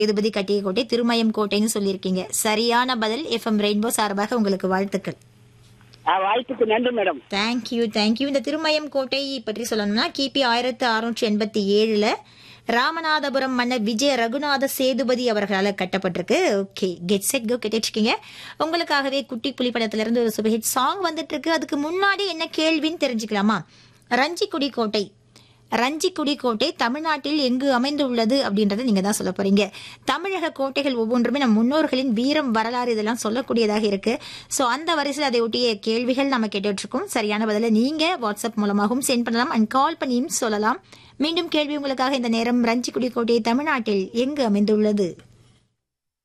சேதுபதி கட்டிய கோட்டை திருமயம் கோட்டைன்னு சொல்லியிருக்கீங்க சரியான பதில் எஃப்எம் ரெயின்போ சார்பாக உங்களுக்கு வாழ்த்துக்கள் ஆ, வாய்ப்புக்கு நன்றி மேடம் தேங்க்யூ தேங்க்யூ இந்த திருமயம் கோட்டை பற்றி சொல்லணும்னா கிபி ஆயிரத்தி அறுநூற்றி எண்பத்தி ஏழுல ராமநாதபுரம் மன்னர் விஜய ரகுநாத சேதுபதி அவர்களால் கட்டப்பட்டிருக்கு ஓகே கெட் செட் கோ கேட்டுருக்கீங்க உங்களுக்காகவே குட்டி புலி படத்துல இருந்து ஒரு சுபஹிட் சாங் வந்துட்டு இருக்கு அதுக்கு முன்னாடி என்ன கேள்வின்னு தெரிஞ்சுக்கலாமா ரஞ்சிக்குடி கோட்டை ரஞ்சிக்குடி கோட்டை தமிழ்நாட்டில் எங்கு அமைந்துள்ளது அப்படின்றத நீங்க தான் சொல்ல போறீங்க தமிழக கோட்டைகள் ஒவ்வொன்றுமே நம் முன்னோர்களின் வீரம் வரலாறு இதெல்லாம் சொல்லக்கூடியதாக இருக்கு சோ அந்த வரிசையில் அதை ஒட்டிய கேள்விகள் நம்ம கேட்டுட்டு இருக்கோம் சரியான பதில நீங்க வாட்ஸ்அப் மூலமாகவும் சென்ட் பண்ணலாம் அண்ட் கால் பண்ணியும் சொல்லலாம் மீண்டும் கேள்வி உங்களுக்காக இந்த நேரம் ரஞ்சிக்குடி கோட்டை தமிழ்நாட்டில் எங்கு அமைந்துள்ளது